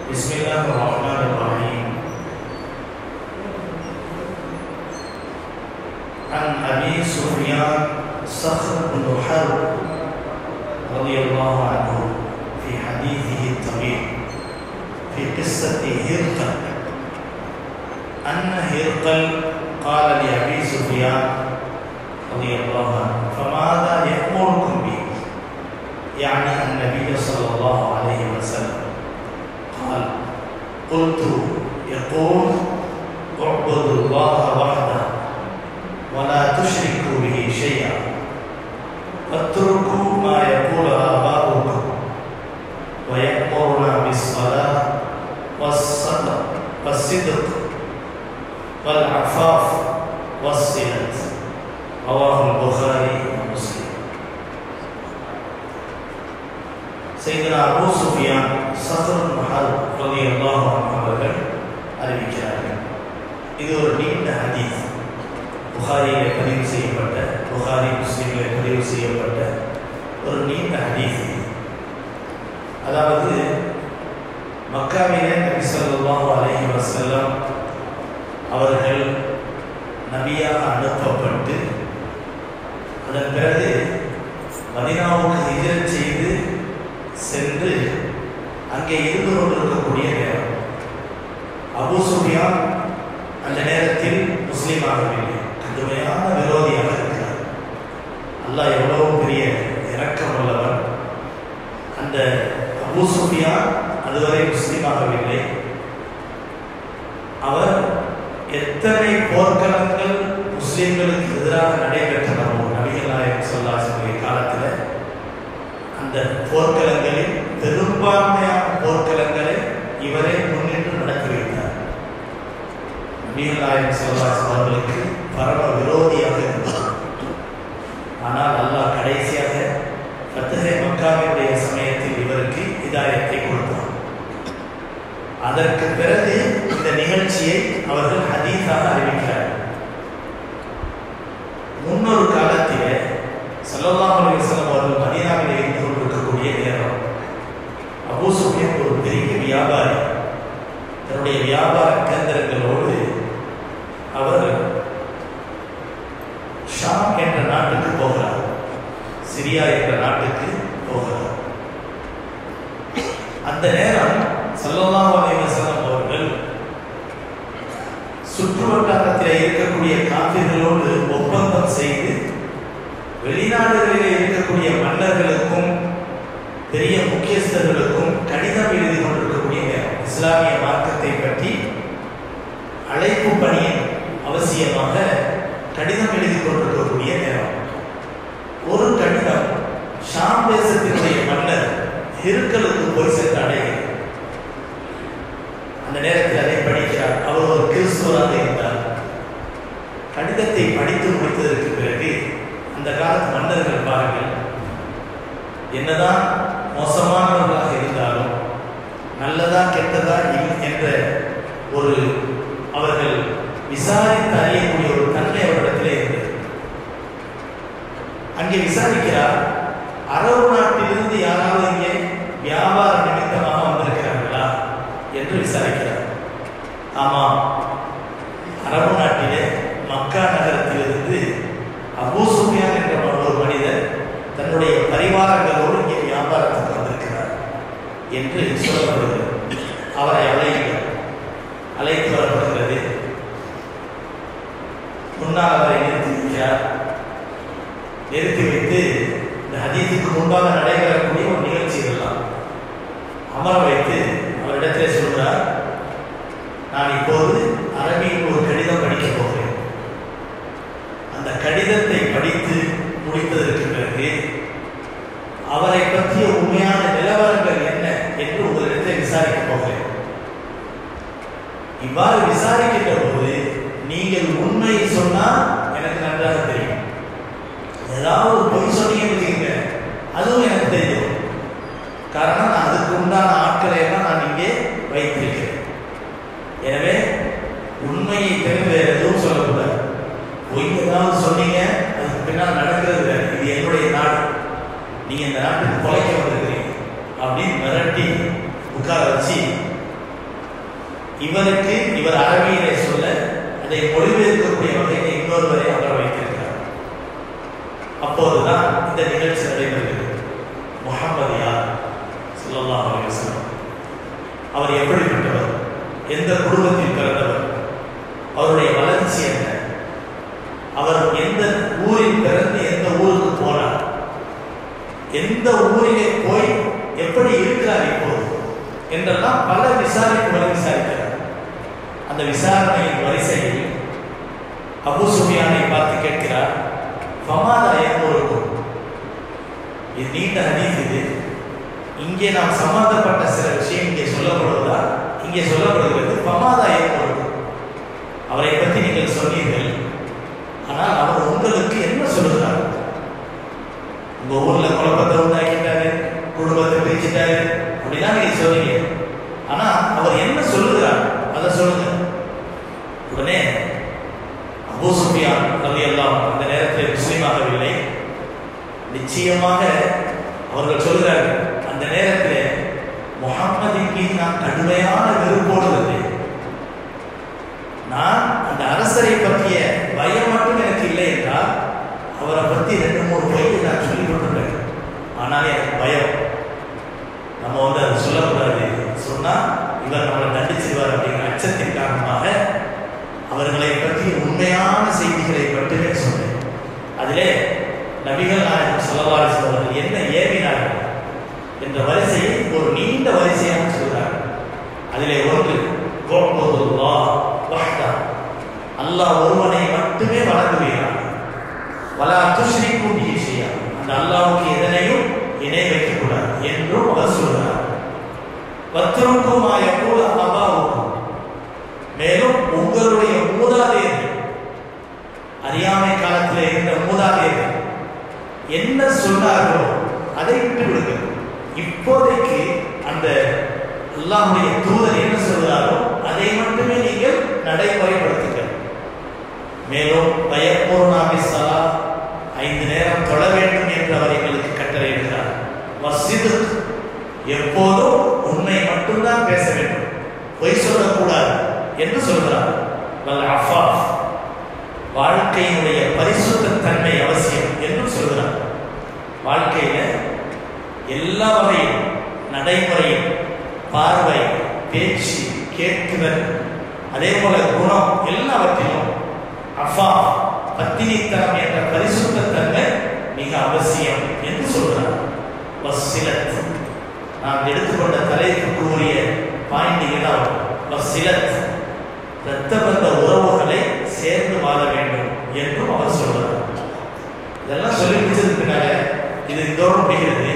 بسم الله الرحمن الرحيم عن أبي سفيان صخر بن حرب رضي الله عنه في حديثه الطويل في قصة هرقل أن هرقل قال لأبي سفيان رضي الله عنه فماذا يأمركم به يعني النبي صلى الله عليه وسلم قال قلت يقول اعبدوا الله وحده ولا تشركوا به شيئا واتركوا ما يقول آباؤكم ويأمرنا بالصلاة والصدق والصدق والعفاف والصلة رواه البخاري ومسلم سيدنا Abu Sufiyan சஹர் மஹல் ரலியல்லாஹு அன்ஹு அவர்கள் அறிவிக்கிறார்கள் இது ஒரு நீண்ட ஹதீஸ் புகாரியிலே பதிவு செய்யப்பட்ட புகாரி முஸ்லீமிலே பதிவு செய்யப்பட்ட ஒரு நீண்ட ஹதீஸ் இது. அதாவது மக்காவிலே நபி ஸல்லல்லாஹு அலைஹி வஸல்லம் அவர்கள் நபியாக அனுப்பப்பட்டு அதன் பிறகு மதினாவுக்கு ஹிஜரத் செய்து சென்று அங்கே இருந்து கொண்டிருக்கக்கூடிய நேரம் அபூ சுஃபியான் அந்த நேரத்தில் முஸ்லீம் ஆகவில்லை கடுமையான விரோதியாக இருக்கிறார் அல்லாஹ் எவ்வளவு பெரிய இரக்கம் உள்ளவர் அந்த அபூ சுஃபியான் அதுவரை முஸ்லீம் ஆகவில்லை அவர் எத்தனை போர்க்களங்கள் முஸ்லிம்களுக்கு எதிராக நடைபெற்றனவோ நபிகள் நாயகம் சொல்லாசனுடைய காலத்தில் அந்த போர்க்களங்களில் பெரும்பான்மையான போர்க்களங்களை இவரே முன்னின்று நடத்தி வைத்தார் நபிகள் நாயகம் சொல்லாசன் அவர்களுக்கு பரம விரோதியாக இருந்தார் ஆனால் அல்லாஹ் கடைசியாக ஃபத்தஹே மக்காவினுடைய சமயத்தில் இவருக்கு இதாயத்தை கொடுத்தார் அதற்கு பிறகு இந்த நிகழ்ச்சியை அவர்கள் ஹதீஸாக அறிவிக்கிறார்கள் முன்னொரு காலத்திலே சல்லல்லாஹு அலைஹி வஸல்லம் அவர்கள் மதீனாவில் இருந்து கொண்டிருக்கக்கூடிய நேரம் அபூ சுஃபியான் ஒரு பெரிய வியாபாரி தன்னுடைய வியாபார கேந்திரங்களோடு அவர் ஷாம் என்ற நாட்டுக்கு போகிறார் சிரியா என்ற நாட்டுக்கு போகிறார் அந்த நேரம் சல்லல்லாஹு அலைஹி வஸல்லம் அவர்கள் சுற்று வட்டாரத்தில் இருக்கக்கூடிய காவிர்களோடு ஒப்பந்தம் செய்து வெளிநாடுகளில் இருக்கக்கூடிய மன்னர்களுக்கும் பெரிய முக்கியஸ்தர்களுக்கும் கடிதம் எழுதி கொண்டிருக்கக்கூடிய நேரம் இஸ்லாமிய மார்க்கத்தை பற்றி அழைப்பு பணியின் அவசியமாக கடிதம் எழுதி கொண்டிருக்கக்கூடிய நேரம் ஒரு கடிதம் ஷாம் தேசத்தினுடைய மன்னர் ஹிருக்கலுக்கு போய் சென்று அடைகிறது அந்த நேரத்தில் அதை படிக்கிறார் அவர் ஒரு கிறிஸ்துவராக இருந்தார் கடிதத்தை படித்து முடித்ததற்கு பிறகு அந்த காலத்து மன்னர்கள் பாருங்கள் என்னதான் மோசமானவர்களாக இருந்தாலும் நல்லதா கெட்டதா இல்- என்ற ஒரு அவர்கள் விசாரித்து அறியக்கூடிய ஒரு தன்மை அவரிடத்திலே இருந்தது அங்கே விசாரிக்கிறார் அரபு நாட்டிலிருந்து யாராவது இங்கே வியாபார நிமித்தமாக வந்திருக்கிறார்களா என்று விசாரிக்கிறார் ஆமாம் அரபு நாட்டிலே மக்கா நகரத்திலிருந்து அபூ சுஃபியான் என்ற ஒரு மனிதர் தன்னுடைய பரிவாரங்களோடு இங்கே வியாபாரத்துக்கு வந்திருக்கிறார் என்று சொல்லப்படுகிறது அவரை அழைக்கிறார் அழைத்து வரப்படுகிறது முன்னால் அவரை நிறுத்தி வைக்கிறார் நிறுத்தி வைத்து இந்த ஹதீஸுக்கு முன்பாக நடைபெறக்கூடிய ஒரு நிகழ்ச்சி இதெல்லாம் அமர வைத்து அவரிடத்திலே சொல்றார் நான் இப்போது அரபியில் ஒரு கடிதம் படிக்கப் போகிறேன் அந்த கடிதத்தை படித்து முடித்ததற்கு பிறகு அவரை பற்றிய உண்மையான நிலவரங்கள் என்ன என்று உங்களிடத்தை விசாரிக்கப் போகிறேன் இவ்வாறு விசாரிக்கின்ற போது நீங்கள் உண்மையை சொன்னால் எனக்கு நன்றாக தெரியும் ஏதாவது பொய் சொன்னீங்கன்னு வச்சுக்கோங்க அதுவும் எனக்கு தெரியும் காரணம் நான் அதுக்கு உண்டான ஆட்களை எல்லாம் நான் இங்கே வைத்திருக்கிறேன் எனவே உண்மையை தவிர வேற எதுவும் சொல்லக்கூடாது பொய் ஏதாவது சொன்னீங்க அதுக்கு பின்னால் நடக்கிறது வேற இது என்னுடைய நாடு நீங்க இந்த நாட்டுக்கு கொலைக்க வந்திருக்கிறீங்க அப்படின்னு மிரட்டி உட்கார வச்சு இவருக்கு இவர் அரபியிலே சொல்ல அதை மொழிபெயர்க்கக்கூடிய வகையில் இன்னொருவரை அமர வைத்திருக்கிறார் அப்போதுதான் இந்த நிகழ்ச்சி நடைபெறுகிறது முகமது யார் ஸல்லல்லாஹு அலைஹி வஸல்லம் அவர் எப்படிப்பட்டவர் எந்த குடும்பத்தில் பிறந்தவர் அவருடைய வளர்ச்சி என்ன அவர் எந்த ஊரில் பிறந்து எந்த ஊருக்கு போனார் எந்த ஊரிலே போய் எப்படி இருக்கிறார் இப்போது என்றெல்லாம் பல விசாரிப்புகளை விசாரிக்கிறார் அந்த விசாரணையின் வரிசையில் அபு சுஃபியானை பார்த்து கேட்கிறார் ஃபமாதா எம்மொருக்கும் இது நீண்ட ஹதீஸ் இது இங்கே நாம் சம்பந்தப்பட்ட சில விஷயம் இங்கே சொல்லப்படுவதா இங்கே சொல்லப்படுகிறது ஃபமாதா எம்மொருக்கும் அவரை பற்றி நீங்கள் சொன்னீர்கள் ஆனால் அவர் உங்களுக்கு என்ன சொல்லுகிறார் உங்க ஊர்ல குழப்பத்தை உண்டாக்கிட்டாரு குடும்பத்தை பிரிச்சுட்டாரு அப்படிதான் நீங்க சொன்னீங்க ஆனா அவர் என்ன சொல்லுகிறார் அதை சொல்லுங்க உடனே அபூ சுஃபியான் ரலியல்லாஹு அன்ஹு அந்த நேரத்தில் முஸ்லீமாகவில்லை நிச்சயமாக அவர்கள் சொல்கிறார்கள் அந்த நேரத்தில் முகம்மதின் மீது நான் கடுமையான வெறுப்போடு இருந்தேன் நான் அந்த அரசரை பற்றிய பயம் மட்டும் எனக்கு இல்லை என்றால் அவரை பற்றி ரெண்டு மூணு பொய்யை நான் சொல்லி கொண்டிருக்கேன் ஆனால் எனக்கு பயம் நம்ம வந்து அதை சொல்லக்கூடாது சொன்னால் இவர் நம்மளை தண்டிச்சிருவார் அப்படிங்கிற அச்சத்தின் காரணமாக அவர்களை பற்றி உண்மையான செய்திகளை மட்டுமே சொன்னேன் அதிலே நபிகள் நாயகம் சொல்லவாரி அவர்கள் என்ன ஏவினார்கள் என்ற வரிசையை ஒரு நீண்ட வரிசையாக சொல்கிறார்கள் அதிலே ஒன்று கோபதுல்லா வஹ்தா அல்லாஹ் ஒருவனை மட்டுமே வணங்குகிறார் வலா துஷ்ரிக்கு பிஹி ஷையா அந்த அல்லாஹ்வுக்கு எதனையும் இணை வைக்கக்கூடாது என்றும் அவர் சொல்கிறார் வத்ருக்கும் யகூல அபாவுக்கும் மேலும் உங்களுடைய மூதாதையர்கள் அறியாமை காலத்தில் இருந்த மூதாதையர்கள் என்ன சொன்னார்களோ அதை விட்டு விடுங்கள் இப்போதைக்கு அந்த அல்லாஹ்வுடைய தூதர் என்ன சொல்கிறாரோ அதை மட்டுமே நீங்கள் நடைமுறைப்படுத்துங்கள் மேலும் பயப்பூர்ணாமி சலா ஐந்து நேரம் தொழ வேண்டும் என்று அவர் எங்களுக்கு கட்டளையிடுகிறார் வசிது எப்போதும் உண்மை மட்டும்தான் பேச வேண்டும் பொய் சொல்லக்கூடாது என்று சொல்கிறார் வல் அஃபாஃப் வாழ்க்கையினுடைய பரிசுத்த தன்மை அவசியம் என்று சொல்கிறார் வாழ்க்கையில எல்லா வகையும் நடைமுறையும் பார்வை பேச்சு கேட்குதல் அதே போல குணம் எல்லாவற்றிலும் அஃபா பத்தினித்தனம் என்ற பரிசுத்த தன்மை மிக அவசியம் என்று சொல்கிறார் வசிலத் நாம் எடுத்துக்கொண்ட தலைப்புக்கு உரிய பாயிண்ட் இதுதான் வசிலத் இரத்த பந்த உறவுகளை சேர்ந்து வாழ வேண்டும் என்றும் அவர் சொல்கிறார் இதெல்லாம் சொல்லி முடிச்சதுக்கு பின்னால இது இதோடு முடிகிறது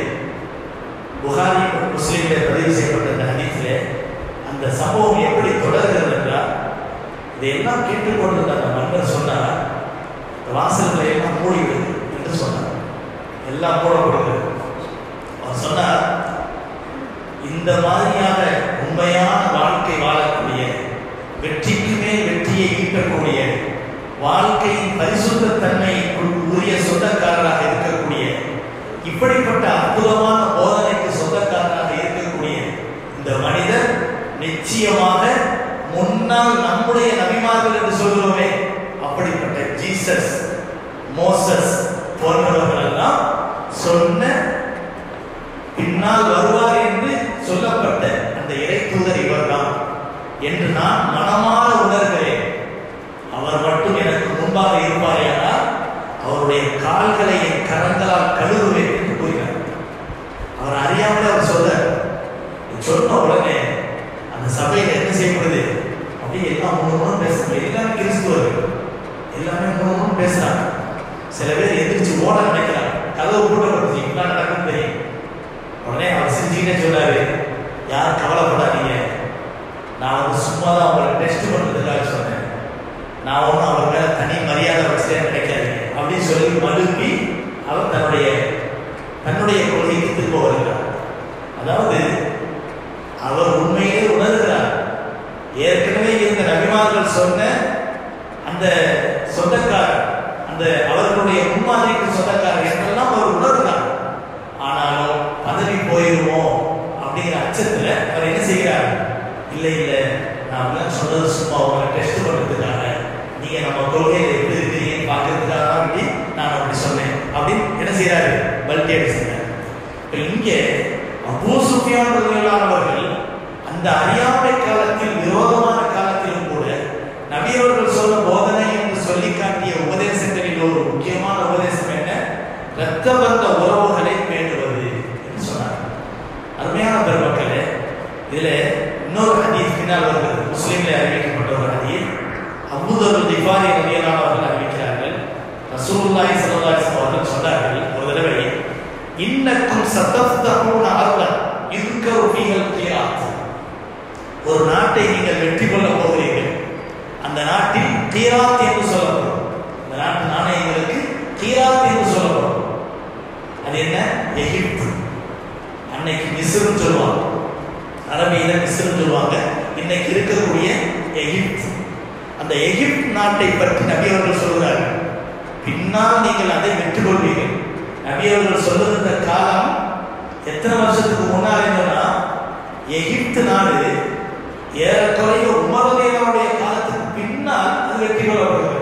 புகாரி முஸ்லீமிலே பதிவு செய்யப்பட்ட இந்த ஹதீஸிலே அந்த சம்பவம் எப்படி தொடர்கிறது என்றால் இதையெல்லாம் கேட்டுக்கொண்டிருந்த அந்த மன்னர் சொன்னார் இந்த வாசல்களை எல்லாம் மூடிவிடு என்று சொன்னார் எல்லாம் மூடப்படுகிறது அவர் சொன்னார் இந்த மாதிரியான உண்மையான வாழ்க்கை வாழக்கூடிய வெற்றிக்கு மேல் வெற்றியை ஈட்டக்கூடிய வாழ்க்கையின் பரிசுத்த தன்மை உரிய சொந்தக்காரராக இருக்கக்கூடிய இப்படிப்பட்ட அற்புதமான போதனைக்கு சொந்தக்காரராக இருக்கக்கூடிய இந்த மனிதர் நிச்சயமாக முன்னால் நம்முடைய நபிமார்கள் என்று சொல்கிறோமே அப்படிப்பட்ட ஜீசஸ் மோசஸ் போன்றவர்கள் எல்லாம் சொன்ன பின்னால் வருவார் என்று சொல்லப்பட்ட அந்த இறை தூதர் இவர்தான் என்று நான் மனமாற உணர்கிறேன் அவர் மட்டும் எனக்கு முன்பாக இருப்பாரேயானால் அவருடைய கால்களை என் கரங்களால் கழுவுவேன் என்று கூறினார் அவர் அறியாமலே அவர் சொல்ல சொன்ன உடனே அந்த சபையில் என்ன செய்யப்படுது அப்படியே எல்லாம் மூணு மூணு பேசுறாங்க எல்லாமே கிறிஸ்துவர்கள் எல்லாமே மூணு மூணு பேசுறாங்க சில பேர் எந்திரிச்சு ஓட நினைக்கிறாங்க கதவு கூட்டப்பட்டுச்சு இப்படிலாம் நடக்கும் தெரியும் உடனே அவர் சிரிச்சுக்கிட்டே சொன்னாரு யாரும் கவலைப்படாதீங்க நான் வந்து சும்மா தான் அவங்களை டெஸ்ட் பண்ணுறதுக்காக சொன்னேன் நான் ஒன்றும் அவர் மேலே தனி மரியாதை வச்சுட்டே நினைக்காதீங்க அப்படின்னு சொல்லி மழுப்பி அவர் தன்னுடைய தன்னுடைய கொள்கைக்கு திரும்ப வருகிறார் அதாவது அவர் உண்மையிலே உணர்கிறார் ஏற்கனவே இருந்த நபிமார்கள் சொன்ன அந்த சொந்தக்காரர் அந்த அவர்களுடைய முன்மாதிரிக்கு சொந்தக்காரர் என்றெல்லாம் அவர் உணர்கிறார் ஆனாலும் பதவி போயிருமோ அப்படிங்கிற அச்சத்தில் அவர் என்ன செய்கிறார் இல்லை இல்லை நான் அப்படிலாம் சொன்னது சும்மா உங்களை டெஸ்ட் பண்ணுறதுக்காக நீங்கள் நம்ம கொள்கையில் எப்படி இருக்கிறீங்கன்னு பார்க்கறதுக்காக தான் அப்படி நான் அப்படி சொன்னேன் அப்படின்னு என்ன செய்கிறாரு பல்டி அடிச்சுட்டார் இப்போ இங்கே அபூ சுஃபியான் ரலியல்லாஹு அந்த அறியாமை காலத்தில் விரோதமான காலத்திலும் கூட நபி அவர்கள் சொன்ன போதனை என்று சொல்லி காட்டிய உபதேசங்களில் ஒரு முக்கியமான உபதேசம் என்ன இரத்த பந்த உறவுகளை பேணுவது என்று சொன்னார் அருமையான பெருமக்களே இதுல இன்னொரு ஹதீஸ் பின்னால் வருகிறது முஸ்லீம்ல அறிவிக்கப்பட்ட ஒரு ஹதீஸ் அபூதர் திபாரி ரலியல்லாஹு அவர்கள் அறிவிக்கிறார்கள் ரசூலுல்லாஹி ஸல்லல்லாஹு அலைஹி வஸல்லம் அவர்கள் சொன்னார்கள் ஒரு தடவை இன்னக்கும் சதஃப்தஹூன அர்தன் யுذكر فيها القيامة ஒரு நாட்டை நீங்கள் வெற்றி கொள்ள போகிறீர்கள் அந்த நாட்டில் கீராத் என்று சொல்லப்படும் அந்த நாட்டு நாணயங்களுக்கு கீராத் என்று சொல்லப்படும் அது என்ன எகிப்து அன்னைக்கு மிஸ்ருன்னு சொல்லுவாங்க அரபியில மிஸ்ருன்னு சொல்லுவாங்க இன்னைக்கு இருக்கக்கூடிய எகிப்து அந்த எகிப்து நாட்டை பற்றி நபி அவர்கள் சொல்கிறார்கள் பின்னால் நீங்கள் அதை வெற்றி கொள்வீர்கள் நபி அவர்கள் சொல்லுகின்ற காலம் எத்தனை வருஷத்துக்கு முன்னால் என்னன்னா எகிப்து நாடு ஏறக்குறைய உமரதேவனுடைய காலத்துக்கு பின்னால் அது வெற்றி கொள்ளப்படுகிறது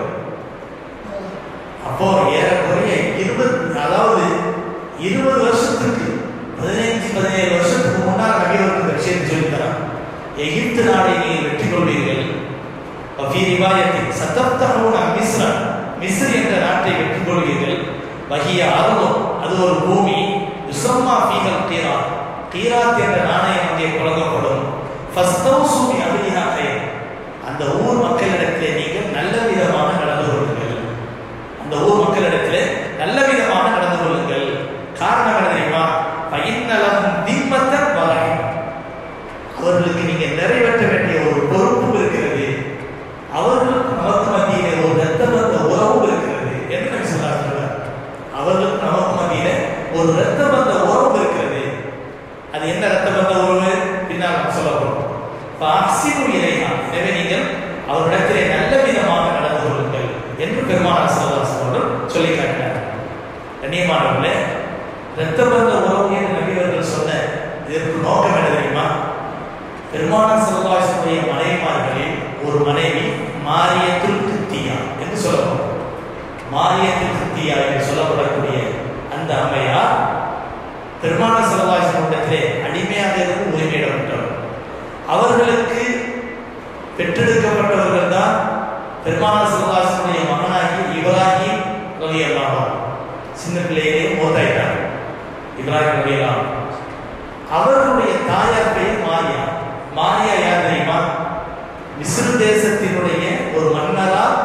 அப்போ ஏறக்குறைய இருபது அதாவது இருபது வருஷத்துக்கு பதினைஞ்சு பதினேழு வருஷத்துக்கு முன்னால் நபி அவர்கள் இந்த விஷயத்தை சொல்லித்தரான் எகிப்து நாடை நீங்கள் வெற்றி கொள்வீர்கள் வஃபி ரிவாயத்தில் சத்தப்தஹூன மிஸ்ரா மிஸ்ர் என்ற நாட்டை வெற்றி கொள்வீர்கள் வகிய அருளும் அது ஒரு பூமி யுசம்மா ஃபீகல் கீராத் கீராத் என்ற நாணயம் அங்கே புழங்கப்படும் ஃபஸ்தௌசு பி அஹ்லிஹா கைர் அந்த ஊர் மக்களிடத்திலே நீங்கள் நல்ல விதமாக நடந்து கொள்ளுங்கள் அந்த ஊர் மக்களிடத்திலே நல்ல விதமாக நடந்து கொள்ளுங்கள் காரணம் என்ன தெரியுமா பையனலம் திம்மத்தன் வராய் அவர்களுக்கு நீங்க நிறைவேற்ற வேண்டிய ஒரு பொறுப்பும் இருக்கிறது அவர்களுக்கு நமக்கு மத்தியிலே ஒரு ரத்த பந்த உறவும் இருக்கிறது என்று நம்ம சொல்றாங்க அவர்களுக்கு நமக்கு மத்தியில ஒரு ரத்த பந்த உறவு இருக்கிறது அது என்ன ரத்த பந்த உறவு பின்னால் நம்ம சொல்ல போறோம் அசிபு இறையா எனவே நீங்கள் அவரிடத்திலே நல்ல விதமாக நடந்து கொள்ளுங்கள் என்று பெருமானார் சல்லாஸ் அவர்கள் சொல்லி காட்டினார் கண்ணியமானவர்களே இரத்த பந்த உறவு என்று நபியவர்கள் சொன்ன இதற்கு நோக்கம் என்ன தெரியுமா பெருமானார் சல்லாசுடைய மனைவிமார்களில் ஒரு மனைவி மாரியத்துல் கித்தியா என்று சொல்லப்படும் மாரியத்துல் கித்தியா என்று சொல்லப்படக்கூடிய அந்த அம்மையார் பெருமானார் சல்லாசுடத்திலே அடிமையாக இருந்து உரிமையிடப்பட்டவர் அவர்களுக்கு பெற்றெடுக்கப்பட்டவர்கள் தான் பெருமானார் சல்லாசுடைய மகனாகி இப்ராஹிம் ரவி அல்லாஹ் சின்ன பிள்ளையிலே மூத்தாயிட்டார் இப்ராஹிம் ரவி அல்லாஹ் அவர்களுடைய தாயார் பெயர் மாரியா மாரியா யார் தெரியுமா மிஸ்ரு தேசத்தினுடைய ஒரு மன்னரால்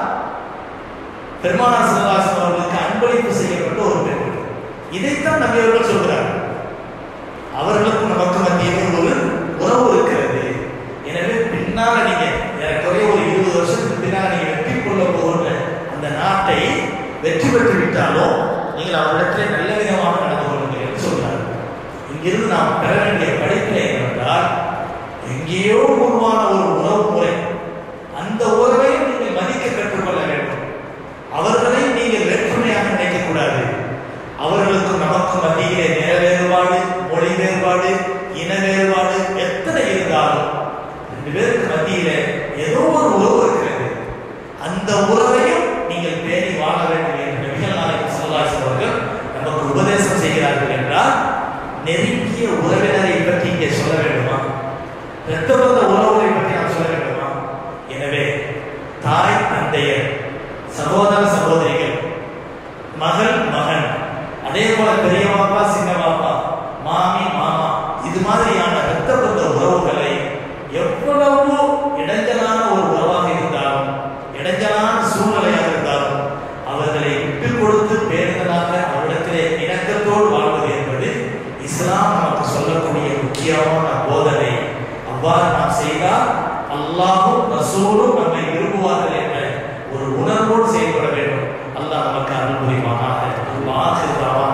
பெருமானார் சிவகாசம் அவர்களுக்கு அன்பளிப்பு செய்யப்பட்ட ஒரு பெண் இதைத்தான் நபி அவர்கள் சொல்கிறார் அவர்களுக்கும் நமக்கு மத்தியிலே ஒரு உறவு இருக்கிறது எனவே பின்னால நீங்க ஏறக்குறைய ஒரு இருபது வருஷத்துக்கு பின்னால் நீங்க வெற்றி கொள்ள போகின்ற அந்த நாட்டை வெற்றி பெற்று விட்டாலோ நீங்கள் அவரிடத்திலே நல்ல விதமாக நடந்து கொள்ளுங்கள் என்று சொல்றார் இங்கிருந்து நாம் பெற வேண்டிய படிப்பினை என்னவென்றால் எங்கேயோ உருவான ஒரு உறவு முறை அந்த உறவை நீங்கள் மதிக்க கற்றுக்கொள்ள வேண்டும் அவர்களை நீங்கள் வேற்றுமையாக நினைக்கக்கூடாது அவர்களுக்கும் நமக்கும் மத்தியிலே நேர வேறுபாடு மொழி வேறுபாடு இன வேறுபாடு எத்தனை இருந்தாலும் ரெண்டு பேருக்கு மத்தியிலே ஏதோ ஒரு உறவு இருக்கிறது அந்த உறவையும் நீங்கள் பேணி வாழ வேண்டும் என்று நபிகள் நாயகம் சல்லாஸ் அவர்கள் நமக்கு உபதேசம் செய்கிறார்கள் என்றால் நெருங்கிய உறவினரை பற்றி இங்கே சொல்ல வேண்டுமா இரத்த பந்த உறவுகளை பற்றி நாம் சொல்ல வேண்டுமா எனவே தாய் தந்தையர் சகோதர சகோதரிகள் மகள் மகன் அதே போல பெரிய பாப்பா சின்ன பாப்பா மாமி மாமா இது மாதிரியான இரத்த பந்த உறவுகளை எவ்வளவு இடைஞ்சலான ஒரு உறவாக இருந்தாலும் இடைஞ்சலான சூழ்நிலையாக இருந்தாலும் அவர்களை விட்டு கொடுத்து பேருந்தலாக அவரிடத்திலே இணக்கத்தோடு வாழ்வது என்பது இஸ்லாம் நமக்கு சொல்லக்கூடிய முக்கியமான போதனை அவ்வாறு நாம் செய்தால் அல்லாஹும் ரசூலும் நம்மை விரும்புவார்கள் என்ற ஒரு உணர்வோடு செயல்பட வேண்டும் அல்லாஹ் நமக்கு அருள் புரிவானாக வாக்கு